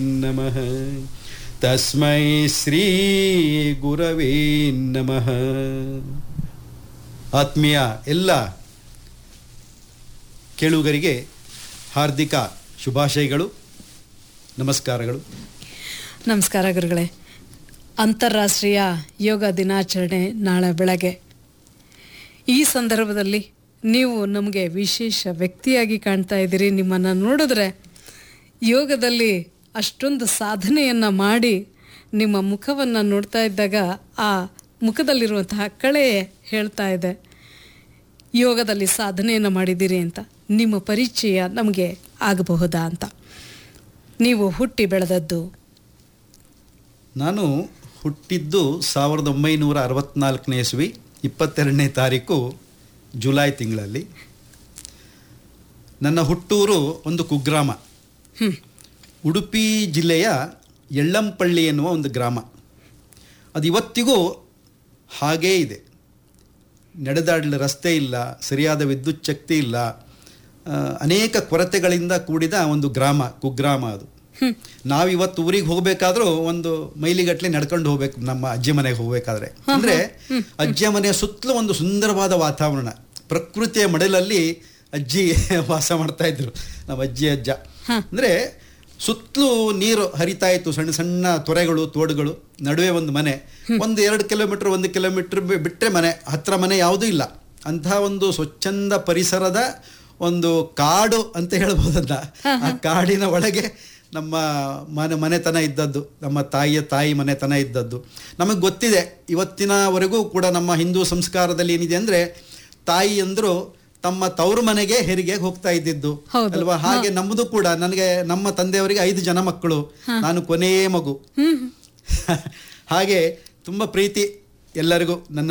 ನಮಃ ತಸ್ಮೈ ಶ್ರೀ ಗುರವೇ ನಮಃ ಆತ್ಮೀಯ ಎಲ್ಲ ಕೇಳುಗರಿಗೆ ಹಾರ್ದಿಕ ಶುಭಾಶಯಗಳು ನಮಸ್ಕಾರಗಳು ನಮಸ್ಕಾರ ಗುರುಗಳೇ ಅಂತಾರಾಷ್ಟ್ರೀಯ ಯೋಗ ದಿನಾಚರಣೆ ನಾಳೆ ಬೆಳಗ್ಗೆ ಈ ಸಂದರ್ಭದಲ್ಲಿ ನೀವು ನಮಗೆ ವಿಶೇಷ ವ್ಯಕ್ತಿಯಾಗಿ ಕಾಣ್ತಾ ಇದ್ದೀರಿ ನಿಮ್ಮನ್ನು ನೋಡಿದ್ರೆ ಯೋಗದಲ್ಲಿ ಅಷ್ಟೊಂದು ಸಾಧನೆಯನ್ನು ಮಾಡಿ ನಿಮ್ಮ ಮುಖವನ್ನು ನೋಡ್ತಾ ಇದ್ದಾಗ ಆ ಮುಖದಲ್ಲಿರುವಂತಹ ಕಳೆ ಹೇಳ್ತಾ ಇದೆ ಯೋಗದಲ್ಲಿ ಸಾಧನೆಯನ್ನು ಮಾಡಿದ್ದೀರಿ ಅಂತ ನಿಮ್ಮ ಪರಿಚಯ ನಮಗೆ ಆಗಬಹುದಾ ಅಂತ ನೀವು ಹುಟ್ಟಿ ಬೆಳೆದದ್ದು ನಾನು ಹುಟ್ಟಿದ್ದು ಸಾವಿರದ ಒಂಬೈನೂರ ಅರವತ್ನಾಲ್ಕನೇ ಇಸ್ವಿ ಇಪ್ಪತ್ತೆರಡನೇ ತಾರೀಕು ಜುಲೈ ತಿಂಗಳಲ್ಲಿ ನನ್ನ ಹುಟ್ಟೂರು ಒಂದು ಕುಗ್ರಾಮ ಹ್ಮ್. ಉಡುಪಿ ಜಿಲ್ಲೆಯ ಎಳ್ಳಂಪಳ್ಳಿ ಎನ್ನುವ ಒಂದು ಗ್ರಾಮ ಅದು ಇವತ್ತಿಗೂ ಹಾಗೇ ಇದೆ ನಡೆದಾಡಲು ರಸ್ತೆ ಇಲ್ಲ ಸರಿಯಾದ ವಿದ್ಯುತ್ ಶಕ್ತಿ ಇಲ್ಲ ಆ, ಅನೇಕ ಕೊರತೆಗಳಿಂದ ಕೂಡಿದ ಒಂದು ಗ್ರಾಮ ಕುಗ್ರಾಮ ಅದು ನಾವಿವತ್ತು ಊರಿಗೆ ಹೋಗ್ಬೇಕಾದ್ರೂ ಒಂದು ಮೈಲಿಗಟ್ಟಲೆ ನಡ್ಕೊಂಡು ಹೋಗ್ಬೇಕು ನಮ್ಮ ಅಜ್ಜಿ ಮನೆಗೆ ಹೋಗ್ಬೇಕಾದ್ರೆ ಅಂದ್ರೆ ಅಜ್ಜಿಯ ಮನೆಯ ಸುತ್ತಲೂ ಒಂದು ಸುಂದರವಾದ ವಾತಾವರಣ ಪ್ರಕೃತಿಯ ಮಡಲಲ್ಲಿ ಅಜ್ಜಿ ವಾಸ ಮಾಡ್ತಾ ಇದ್ರು ನಮ್ಮ ಅಜ್ಜಿ ಅಜ್ಜ ಅಂದ್ರೆ ಸುತ್ತಲೂ ನೀರು ಹರಿತಾ ಇತ್ತು ಸಣ್ಣ ಸಣ್ಣ ತೊರೆಗಳು ತೋಡುಗಳು ನಡುವೆ ಒಂದು ಮನೆ ಒಂದು ಎರಡು ಕಿಲೋಮೀಟರ್ ಒಂದು ಕಿಲೋಮೀಟರ್ ಬಿಟ್ಟರೆ ಮನೆ ಹತ್ರ ಮನೆ ಯಾವುದೂ ಇಲ್ಲ ಅಂತಹ ಒಂದು ಸ್ವಚ್ಛಂದ ಪರಿಸರದ ಒಂದು ಕಾಡು ಅಂತ ಹೇಳ್ಬೋದಲ್ಲ ಆ ಕಾಡಿನ ಒಳಗೆ ನಮ್ಮ ಮನೆ ಮನೆತನ ಇದ್ದದ್ದು ನಮ್ಮ ತಾಯಿಯ ತಾಯಿ ಮನೆತನ ಇದ್ದದ್ದು ನಮಗೆ ಗೊತ್ತಿದೆ ಇವತ್ತಿನವರೆಗೂ ಕೂಡ ನಮ್ಮ ಹಿಂದೂ ಸಂಸ್ಕಾರದಲ್ಲಿ ಏನಿದೆ ಅಂದ್ರೆ ತಾಯಿ ಅಂದ್ರು ತಮ್ಮ ತವರು ಮನೆಗೆ ಹೆರಿಗೆ ಹೋಗ್ತಾ ಇದ್ದಿದ್ದು ಹೌದು. ಅಲ್ವಾ ಹಾಗೆ ನಮ್ಮದು ಕೂಡ ನನಗೆ ನಮ್ಮ ತಂದೆಯವರಿಗೆ ಐದು ಜನ ಮಕ್ಕಳು ನಾನು ಕೊನೆಯೇ ಮಗು ಹಾಗೆ ತುಂಬ ಪ್ರೀತಿ ಎಲ್ಲರಿಗೂ ನನ್ನ